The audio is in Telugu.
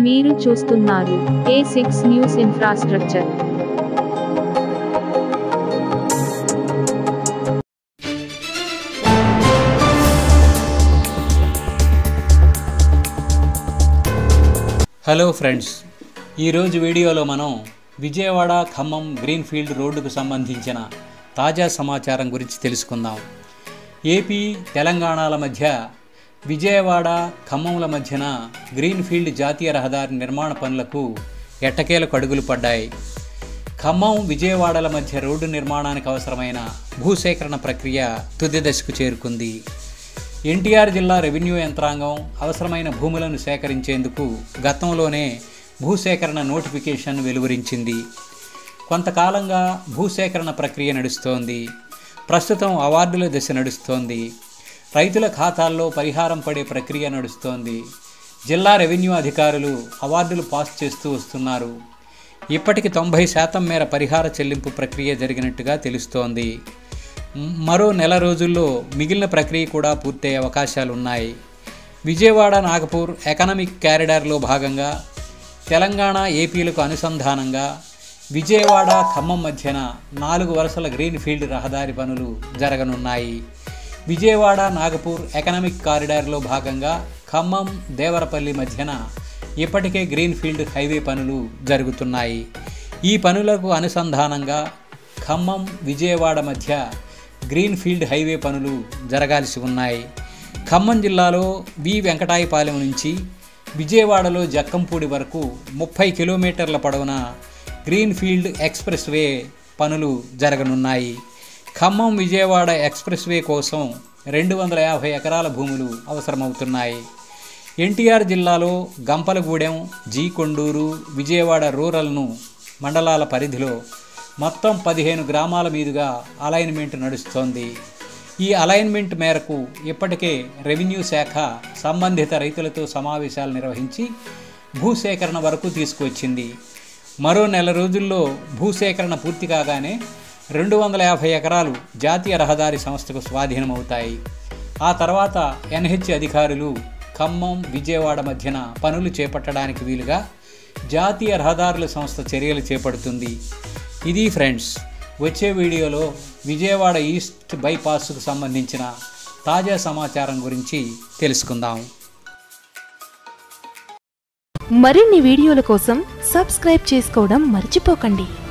మీరు చూస్తున్నారు A six news infrastructure hello friends ఈరోజు వీడియోలో మనం విజయవాడ ఖమ్మం గ్రీన్ఫీల్డ్ రోడ్డుకు సంబంధించిన తాజా సమాచారం గురించి తెలుసుకుందాం ఏపీ తెలంగాణల మధ్య విజయవాడ ఖమ్మంల మధ్యన గ్రీన్ఫీల్డ్ జాతీయ రహదారి నిర్మాణ పనులకు ఎట్టకేలకు అడుగులు పడ్డాయి ఖమ్మం విజయవాడల మధ్య రోడ్డు నిర్మాణానికి అవసరమైన భూసేకరణ ప్రక్రియ తుది దశకు చేరుకుంది ఎన్టీఆర్ జిల్లా రెవెన్యూ యంత్రాంగం అవసరమైన భూములను సేకరించేందుకు గతంలోనే భూసేకరణ నోటిఫికేషన్ వెలువరించింది కొంతకాలంగా భూసేకరణ ప్రక్రియ నడుస్తోంది ప్రస్తుతం అవార్డుల దశ నడుస్తోంది రైతుల ఖాతాల్లో పరిహారం పడే ప్రక్రియ నడుస్తోంది జిల్లా రెవెన్యూ అధికారులు అవార్డులు పాస్ చేస్తూ వస్తున్నారు ఇప్పటికి తొంభై శాతం మేర పరిహార చెల్లింపు ప్రక్రియ జరిగినట్టుగా తెలుస్తోంది మరో నెల రోజుల్లో మిగిలిన ప్రక్రియ కూడా పూర్తయ్యే అవకాశాలు ఉన్నాయి విజయవాడ నాగపూర్ ఎకనామిక్ క్యారిడార్లో భాగంగా తెలంగాణ ఏపీలకు అనుసంధానంగా విజయవాడ ఖమ్మం మధ్యన నాలుగు వరుసల గ్రీన్ఫీల్డ్ రహదారి పనులు జరగనున్నాయి విజయవాడ నాగపూర్ ఎకనామిక్ కారిడార్లో భాగంగా ఖమ్మం దేవరపల్లి మధ్యన ఇప్పటికే గ్రీన్ఫీల్డ్ హైవే పనులు జరుగుతున్నాయి ఈ పనులకు అనుసంధానంగా ఖమ్మం విజయవాడ మధ్య గ్రీన్ఫీల్డ్ హైవే పనులు జరగాల్సి ఉన్నాయి ఖమ్మం జిల్లాలో వి వెంకటాయపాలెం నుంచి విజయవాడలో జక్కంపూడి వరకు ముప్పై కిలోమీటర్ల పొడవున గ్రీన్ఫీల్డ్ ఎక్స్ప్రెస్ వే పనులు జరగనున్నాయి ఖమ్మం విజయవాడ ఎక్స్ప్రెస్ వే కోసం రెండు వందల యాభై ఎకరాల భూములు అవసరమవుతున్నాయి ఎన్టీఆర్ జిల్లాలో గంపలగూడెం జీ కొండూరు విజయవాడ రూరల్ను మండలాల పరిధిలో మొత్తం పదిహేను గ్రామాల మీదుగా అలైన్మెంట్ నడుస్తోంది ఈ అలైన్మెంట్ మేరకు ఇప్పటికే రెవెన్యూ శాఖ సంబంధిత రైతులతో సమావేశాలు నిర్వహించి భూసేకరణ వరకు తీసుకువచ్చింది మరో నెల రోజుల్లో భూసేకరణ పూర్తి కాగానే రెండు వందల యాభై ఎకరాలు జాతీయ రహదారి సంస్థకు స్వాధీనమవుతాయి ఆ తర్వాత ఎన్హెచ్ అధికారులు ఖమ్మం విజయవాడ మధ్యన పనులు చేపట్టడానికి వీలుగా జాతీయ రహదారుల సంస్థ చర్యలు చేపడుతుంది ఇది ఫ్రెండ్స్ వచ్చే వీడియోలో విజయవాడ ఈస్ట్ బైపాస్కు సంబంధించిన తాజా సమాచారం గురించి తెలుసుకుందాం మరిన్ని వీడియోల కోసం సబ్స్క్రైబ్ చేసుకోవడం మర్చిపోకండి